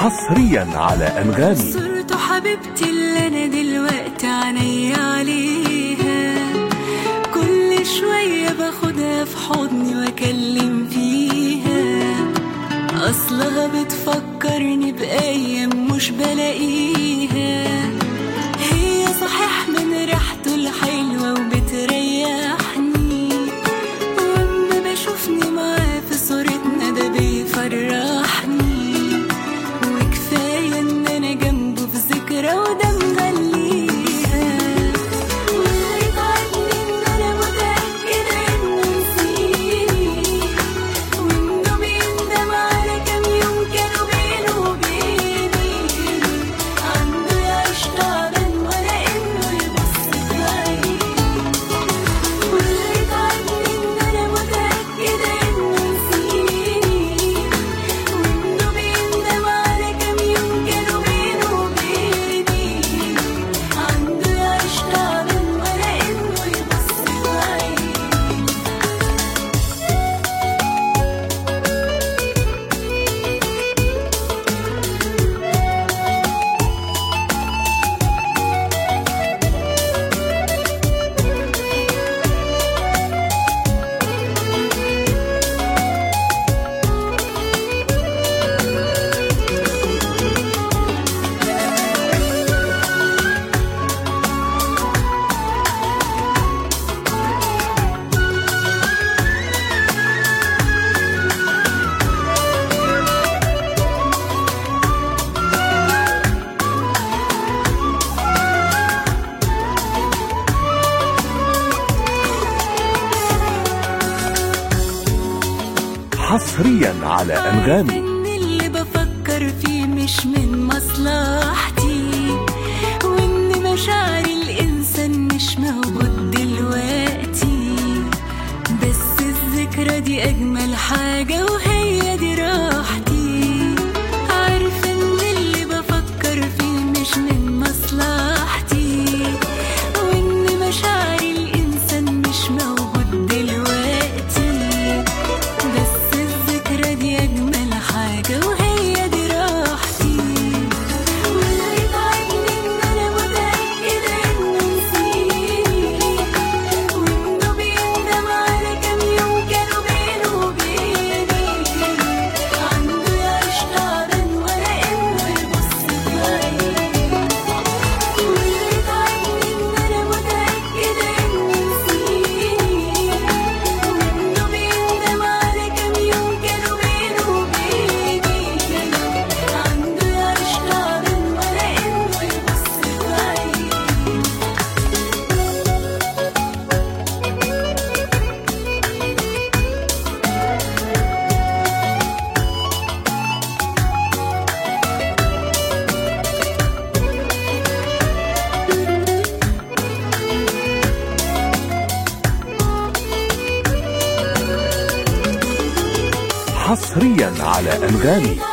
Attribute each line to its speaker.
Speaker 1: حصريا على أنغامي
Speaker 2: صرت حبيبتي اللي انا دلوقتي عيني عليها كل شوية باخدها في حضني واكلم فيها اصلها بتفكرني بايام مش بلاقيها هي صحيح من ريحته الحلوة وبتريحني واما بشوفني معاه في صورتنا ده بيفرحني وكفاية ان انا جنبه في ذكرى وده مغليها واللي يتعبني ان انا متأكدة انه نسيني وانه بيندم على كام يوم كانوا بينه وبيني عنده يعيش تعبان ولا انه يبص في عيني واللي يتعبني ان انا متأكدة انه نسيني وانه بيندم على كام يوم كانوا بينه وبيني عنده يعيش تعبان ولا انه يبص في عيني
Speaker 1: حصريا على أنغامي
Speaker 2: ان اللي بفكر فيه مش من مصلحتي وان مشاعر الانسان مش موجود دلوقتي بس الذكرى دي اجمل حاجة وهي دي راحتي عارفة ان اللي بفكر فيه مش من مصلحتي وان مشاعر الانسان مش موجود دلوقتي بس الذكرى دي أجمل حاجة وهي دي راحتي واللي يتعبني إن أنا متأكدة إنه نسيني وإنه بيندم على كام يوم كانوا بينه وبيني عنده يعيش تعبان ولا إنه يبص في عيني واللي يتعبني إن أنا متأكدة إنه نسيني وإنه بيندم على كام يوم كانوا بينه وبيني عنده يعيش تعبان ولا إنه يبص في عيني
Speaker 1: حصريا على أنغامي